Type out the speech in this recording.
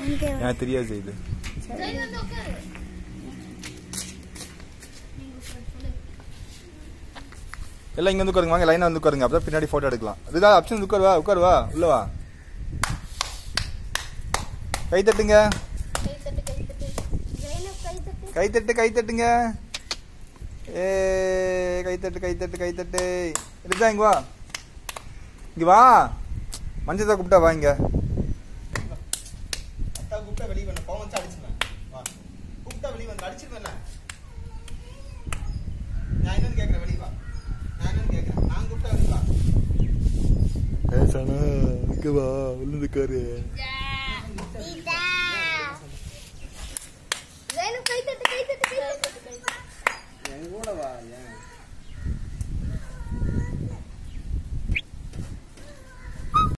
இங்க எனக்கு தெரியாது செய்யுது எல்லாம் இங்க வந்து உட்காருங்க வாங்க லைனா வந்து உட்காருங்க அப்பதான் பின்னாடி போட்டோ எடுக்கலாம் இதுதான் ஆப்ஷன் உட்காரு வா உட்காரு வா உள்ள வா கை தட்டுங்க கை தட்டு கை தட்டுங்க ஏ கை தட்டு கை தட்டு கை தட்டு இதுதான் இங்க வா இங்க வா மஞ்சள் கூப்பிட்டா வா இங்க அத்தா கூப்பிட்டா வெளியே பண்ண போன் வச்சு அடிச்சுவேன் வா கூப்பிட்டா வெளியே வந்து அடிச்சிருவேன் நான் என்னன்னு கேட்கறேன் வெளியே வா நான் என்னன்னு கேட்கறேன் நான் கூப்பிட்டா வெளியே வா ஏசானா இங்க வா உள்ள உட்காரு கை தட்டு கை தட்டு கை தட்டு என் கூட வா ஏன்